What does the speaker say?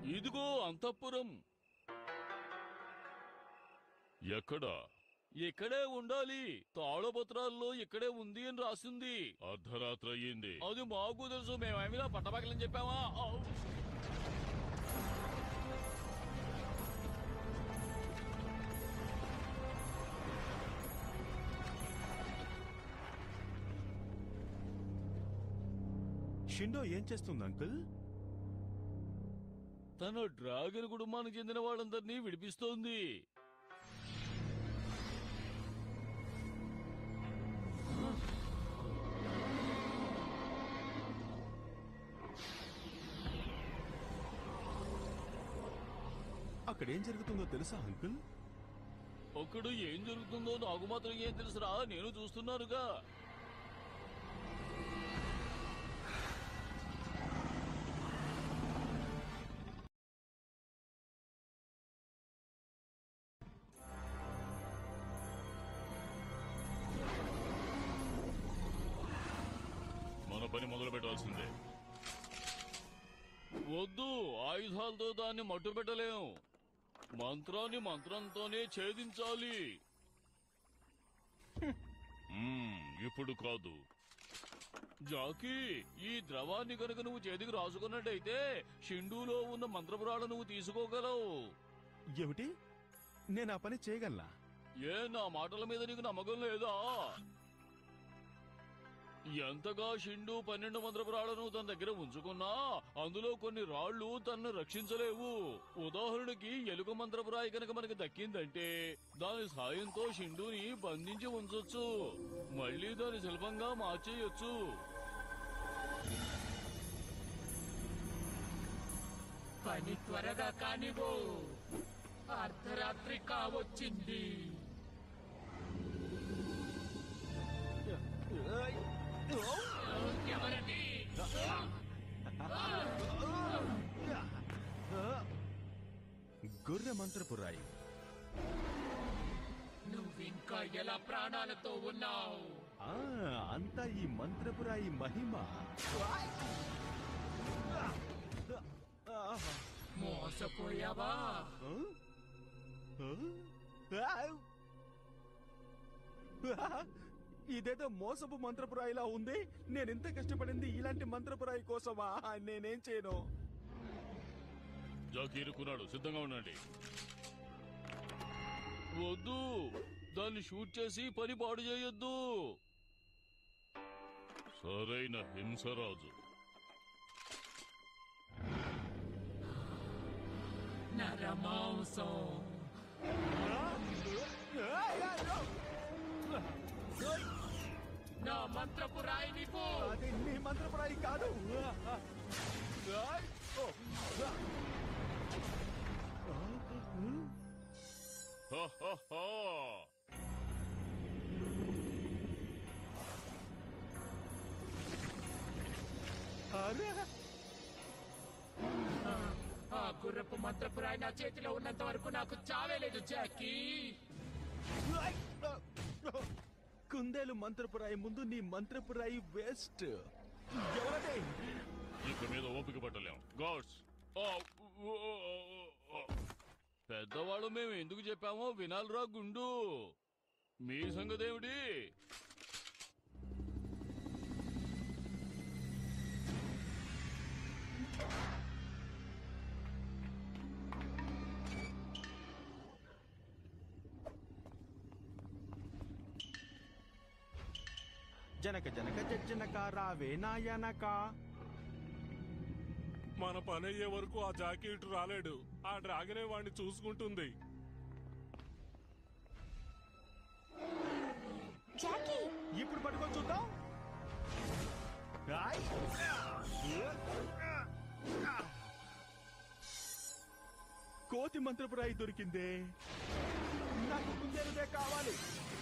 ఇదిగో అంతఃపురం ఎక్కడా ఇక్కడే ఉండాలి తాళపత్రాల్లో ఇక్కడే ఉంది అని రాసింది అర్ధరాత్రి అయ్యింది అది మాకు తెలుసు మేమేమిలా పట్టపగలని చెప్పావా ఔ! షిండో ఏం చేస్తుంది అంకుల్ తన డ్రాగన్ కుటుంబానికి చెందిన వాళ్ళందరినీ విడిపిస్తోంది అక్కడ ఏం జరుగుతుందో తెలుసా అంకుల్ అక్కడ ఏం జరుగుతుందో నాకు మాత్రం ఏం తెలుసురా నేను చూస్తున్నానుగా మన పని మొదలు పెట్టాల్సిందే వద్దు ఆయుధాలతో దాన్ని మట్టు పెట్టలేం మంత్రాన్ని మంత్రంతోనే ఛేదించాలి మ్మ్, ఇప్పుడు కాదు జాకీ ఈ ద్రవాన్ని కనుక నువ్వు చేతికి రాసుకున్నట్టయితే షిండూలో ఉన్న మంత్రపురాలు నువ్వు తీసుకోగలవు ఏమిటి నేను ఆ పని చేయగలనా ఏ నా మాటల మీద నీకు నమ్మకం లేదా ఎంతగా షిండు పన్నెండు మంత్రపురాలను తన దగ్గర ఉంచుకున్నా అందులో కొన్ని రాళ్లు తన్ను రక్షించలేవు ఉదాహరణకి ఎలుక మంత్రపురాయి కనుక మనకి దక్కిందంటే దాని సాయంతో షిండుని బంధించి ఉంచొచ్చు మళ్ళీ దాని శిల్పంగా మార్చేయొచ్చు పని త్వరగా కానివ్వు అర్ధరాత్రి కావచ్చింది ఎవరది గొర్రె మంత్రపురాయి నువ్వింకా ఎలా ప్రాణాలతో ఉన్నావు ఆ, అంతా ఈ మంత్రపురాయి మహిమ మోసపోయావా ఆ? ఆ? ఆ? ఇదేదో మోసపు మంత్రపురాయిలా ఉంది నేను ఇంత కష్టపడింది ఇలాంటి మంత్రపురాయి కోసమా నేనేం చేయను జాకీ ఇరుక్కున్నాడు సిద్ధంగా ఉండండి వద్దు దాన్ని షూట్ చేసి పని పాడు చేయొద్దు సరైన హింసరాజు నరమాంసం నా మంత్రపు రాయి నీకు అది నీ మంత్రపురాయి కాదు హ హ హ. అరే ఆ గుర్రపు మంత్రపు రాయి నా చేతిలో ఉన్నంత వరకు నాకు చావే లేదు జాకీ కుందేలు మంత్రపురాయి ముందు నీ మంత్రపురాయి వేస్ట్ ఎవరదే ఇక మీద ఓపిక పట్టలేం గాడ్స్ పెద్దవాళ్ళు మేము ఎందుకు చెప్పామో వినాలిరా గుండు మీ సంగతేమిటి జనక జనక జనక రావే నాయనక మన పని అయ్యే వరకు ఆ జాకీ ఇటు రాలేడు ఆ డ్రాగనే వాడిని చూసుకుంటుంది జాకీ ఇప్పుడు పట్టుకొని చూద్దాం ఆయ్. కోతి మంత్రపురాయి దొరికిందే నాకు కుందేలుదే కావాలి